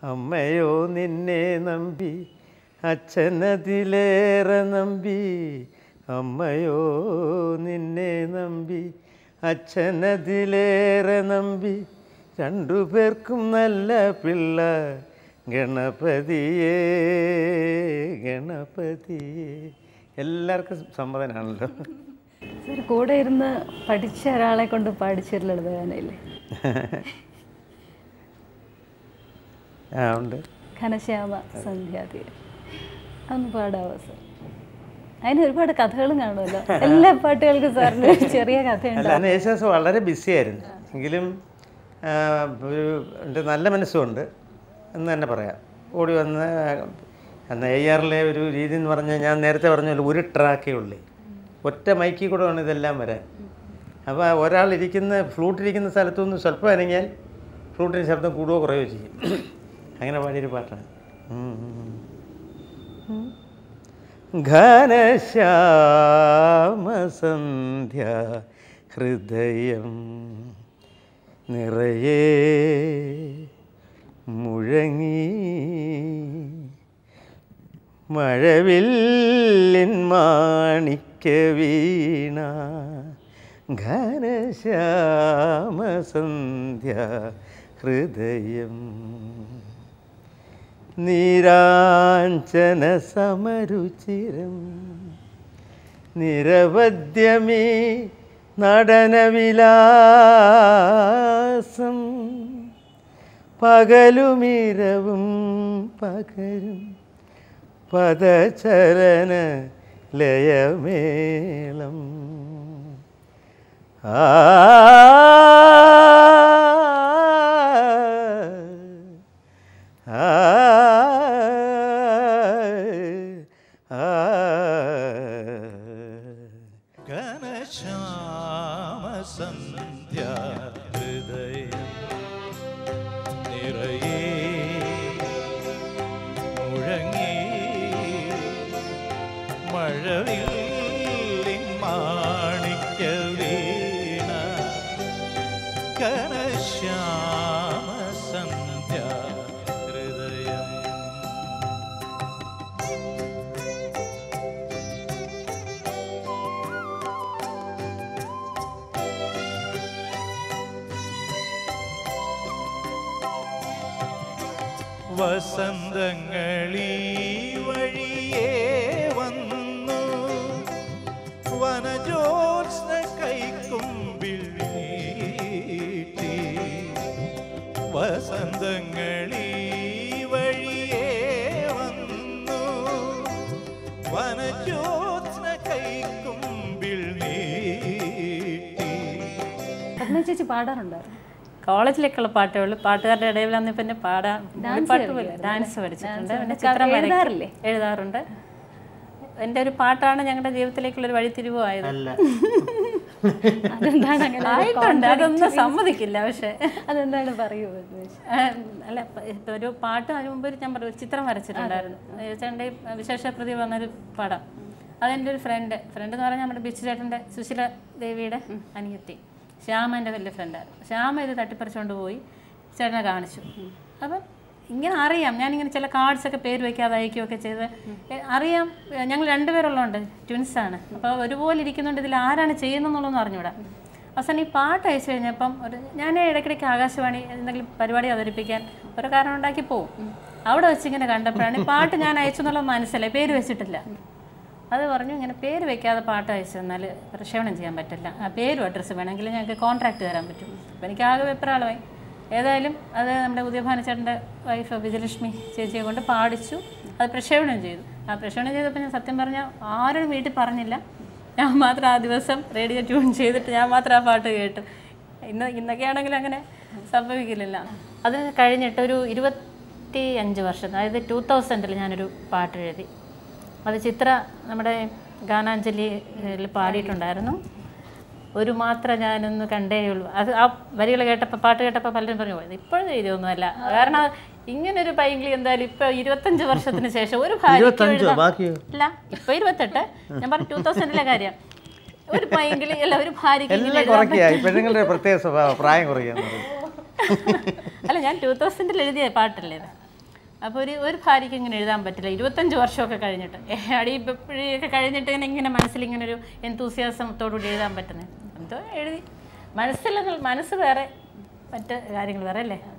അമ്മയോ നിന്നെ നമ്പി അച്ഛനതിലേറെ നമ്പി അമ്മയോ നിന്നെ നമ്പി അച്ഛനതിലേറെ നമ്പി രണ്ടു പേർക്കും നല്ല പിള്ള ഗണപതിയേ ഗണപതിയേ എല്ലാവർക്കും സമ്മതനാണല്ലോ സാർ കൂടെ ഇരുന്ന് പഠിച്ച ഒരാളെ കൊണ്ട് പാടിച്ചൊരു ലളിതഗാനയില്ലേ ആ ഉണ്ട് ഘനശ്യാമ സന്ധ്യാതീരം അതൊന്ന് പാടാവോ സാർ അതിന് ഒരുപാട് കഥകളും കാണുമല്ലോ എല്ലാ പാട്ടുകൾക്കും സാറിന് ഒരു ചെറിയ കഥയുണ്ട് അല്ല അന്ന് യേശുദാസ് വളരെ ബിസി ആയിരുന്നു എങ്കിലും ആ, ഒരു എൻ്റെ നല്ല മനസ്സുണ്ട് എന്ന് തന്നെ പറയാം ഓടി വന്ന് അന്ന് എ ആറിലെ ഒരു രീതി എന്ന് പറഞ്ഞാൽ ഞാൻ നേരത്തെ പറഞ്ഞ പോലെ ഒരു ട്രാക്കേ ഉള്ളേ ഒറ്റ മൈക്കിൽ കൂടെ വേണം ഇതെല്ലാം വരാൻ അപ്പോൾ ഒരാൾ ഇരിക്കുന്ന ഫ്ലൂട്ടിരിക്കുന്ന സ്ഥലത്തുനിന്ന് സ്വല്പം അനങ്ങിയാൽ ഫ്ലൂട്ടിന് ശബ്ദം കൂടുകയോ കുറയോ ചെയ്യും അങ്ങനെ പാടിയൊരു പാട്ടാണ് ഉം, ഉം, ഉം. ഘനശ്യാമസന്ധ്യ ഹൃദയം നിറയെ മുഴങ്ങി മഴവില്ലിൻ മാണിക്ക വീണ ഘനശ്യാമസന്ധ്യ ഹൃദയം നീരാഞ്ചന സമരുചിരം നിരവധ്യമേ നടനവിലാസം പകലുമിരവും പകരും പദചരണ ലയമേളം ആ ആ ആ ഘനശ്യാമസന്ധ്യ ഹൃദയം നിറയെ മുഴങ്ങി മഴവില്ലിൻ മാണിക്യ വീണ ഘനശ്യാമസന്ധ്യ ഹൃദയം വസന്തങ്ങളീ വഴിയേ വന്നു വനജോത്സ്ന കൈക്കുമ്പിൽ നീട്ടി വസന്തങ്ങളീ വഴിയേ വന്നു വനജോത്സ്ന കൈക്കുമ്പിൽ നീട്ടി പത്മ ചേച്ചി പാടാറുണ്ടായിരുന്നു കോളേജിലേക്കുള്ള പാട്ടേ ഉള്ളൂ പാട്ടുകാരുടെ ഇടയിൽ വന്ന് പിന്നെ പാടാൻ പാട്ട് പോലെ ഡാൻസ് പഠിച്ചിട്ടുണ്ട് പിന്നെ ചിത്രം വരയ്ക്കും. എഴുതാറില്ലേ? എഴുതാറുണ്ട് എൻ്റെ ഒരു പാട്ടാണ് ഞങ്ങളുടെ ജീവിതത്തിലേക്കുള്ള ഒരു വഴിത്തിരിവായത് അല്ല അതെന്താണ് അങ്ങനെ ആയിട്ടുണ്ട് അതൊന്നും സമ്മതിക്കില്ല പക്ഷേ അതെന്താണ് പറയൂ പത്മ ചേച്ചി ആ, അല്ല പ- ഇപ്പൊ ഒരു പാട്ട് അതിന് മുമ്പ് ഒരു ഞാൻ പറഞ്ഞു ഒരു ചിത്രം വരച്ചിട്ടുണ്ടായിരുന്നു ചേട്ടൻ്റെ വിശേഷ പ്രതി വന്നൊരു പടം അതെൻ്റെ ഒരു ഫ്രണ്ട് ഫ്രണ്ട് എന്ന് പറഞ്ഞാൽ നമ്മുടെ ബിച്ചു ചേട്ടൻ്റെ സുശീല ദേവിയുടെ അനിയത്തി ശ്യാമ എൻ്റെ വലിയ ഫ്രണ്ടായിരുന്നു ശ്യാമ ഇത് തട്ടിപ്പറിച്ചുകൊണ്ട് പോയി ചേട്ടനെ കാണിച്ചു അപ്പം ഇങ്ങനെ അറിയാം ഞാനിങ്ങനെ ചില കാർഡ്സ് ഒക്കെ പേര് വയ്ക്കാതെ അയക്കുകയൊക്കെ ചെയ്ത് എ, അറിയാം എ, ഞങ്ങൾ രണ്ടുപേരുള്ളതുകൊണ്ട് ട്വിൻസാണ് അപ്പോൾ ഒരുപോലെ ഇരിക്കുന്നുണ്ട് ഇതിൽ ആരാണ് ചെയ്യുന്നതെന്നുള്ളതെന്ന് അറിഞ്ഞൂടാ അവസാനം ഈ പാട്ട് അയച്ചു കഴിഞ്ഞപ്പം ഒരു ഞാൻ ഇടയ്ക്കിടയ്ക്ക് ആകാശവാണി എന്തെങ്കിലും പരിപാടി അവതരിപ്പിക്കാൻ ഒരു കാരണം ഉണ്ടാക്കി പോവും അവിടെ വെച്ച് ഇങ്ങനെ കണ്ടപ്പോഴാണ് ഈ പാട്ട് ഞാൻ അയച്ചു എന്നുള്ളത് മനസ്സിലായി പേര് വെച്ചിട്ടില്ല അത് പറഞ്ഞു ഇങ്ങനെ പേര് വെക്കാതെ പാട്ട് അയച്ചു തന്നാൽ പ്രക്ഷേപണം ചെയ്യാൻ പറ്റില്ല ആ പേരും അഡ്രസ്സ് വേണമെങ്കിൽ ഞങ്ങൾക്ക് കോൺട്രാക്ട് തരാൻ പറ്റും അപ്പോൾ എനിക്ക് ആകെ വെപ്രാളമായി ഏതായാലും അത് നമ്മുടെ ഉദയഭാനച്ചേട്ടൻ്റെ വൈഫ് വിജയലക്ഷ്മി ചേച്ചിയെ കൊണ്ട് പാടിച്ചു അത് പ്രക്ഷേപണം ചെയ്തു ആ പ്രക്ഷേപണം ചെയ്തപ്പോൾ ഞാൻ സത്യം പറഞ്ഞാൽ ആരും വീട്ടിൽ പറഞ്ഞില്ല ഞാൻ മാത്രം ആ ദിവസം റേഡിയോ ട്യൂൺ ചെയ്തിട്ട് ഞാൻ മാത്രം ആ പാട്ട് കേട്ടു ഇന്ന് ഇന്നൊക്കെ ആണെങ്കിൽ അങ്ങനെ സംഭവിക്കില്ലല്ലോ അത് കഴിഞ്ഞിട്ട് ഒരു ഇരുപത്തി അഞ്ച് വർഷം അതായത് ടൂ തൗസൻഡിൽ ഞാനൊരു പാട്ട് എഴുതി അത് ചിത്ര നമ്മുടെ ഗാനാഞ്ജലിയിൽ പാടിയിട്ടുണ്ടായിരുന്നു ഒരു മാത്രം ഞാനൊന്ന് കണ്ടേ ഉള്ളൂ അത് ആ വരികൾ കേട്ടപ്പോൾ പാട്ട് കേട്ടപ്പോൾ പലരും പറഞ്ഞു പോയത് ഇപ്പോഴും എഴുതിയൊന്നുമല്ല കാരണം ഇങ്ങനൊരു പൈങ്കിളി എന്തായാലും ഇപ്പൊ ഇരുപത്തഞ്ച് വർഷത്തിന് ശേഷം ഒരു ഭാര്യയ്ക്ക് ഇരുപത്തഞ്ചോ എഴുതാൻ- ബാക്കിയോ ഇല്ല ഇപ്പൊ ഇരുപത്തെട്ട് ഞാൻ പറഞ്ഞു ടൂ തൗസൻഡിലെ കാര്യം ഒരു പൈങ്കിളി അല്ല ഒരു ഭാര്യയ്ക്ക് ഇങ്ങനെ എല്ലാം എഴുതാൻ കുറയ്ക്കുക പെണ്ണുങ്ങളുടെ പ്രത്യേക സ്വഭാവം പ്രായം കുറയ്ക്കുക എന്ന് പറയും അല്ല ഞാൻ ടൂ തൗസൻഡിൽ എഴുതിയ പാട്ടല്ലേ ഇത് അപ്പോൾ ഒരു ഒരു ഭാര്യയ്ക്ക് ഇങ്ങനെ എഴുതാൻ പറ്റില്ല ഇരുപത്തഞ്ച് വർഷമൊക്കെ കഴിഞ്ഞിട്ട് അടി ഒക്കെ കഴിഞ്ഞിട്ട് ഇങ്ങനെ ഇങ്ങനെ മനസ്സിൽ ഇങ്ങനെ ഒരു എന്തൂസിയാസത്തോടുകൂടി എഴുതാൻ പറ്റുന്നത് എന്തോ എഴുതി മനസ്സിൽ മനസ്സ് വേറെ മറ്റ് കാര്യങ്ങൾ വേറെ അല്ലേ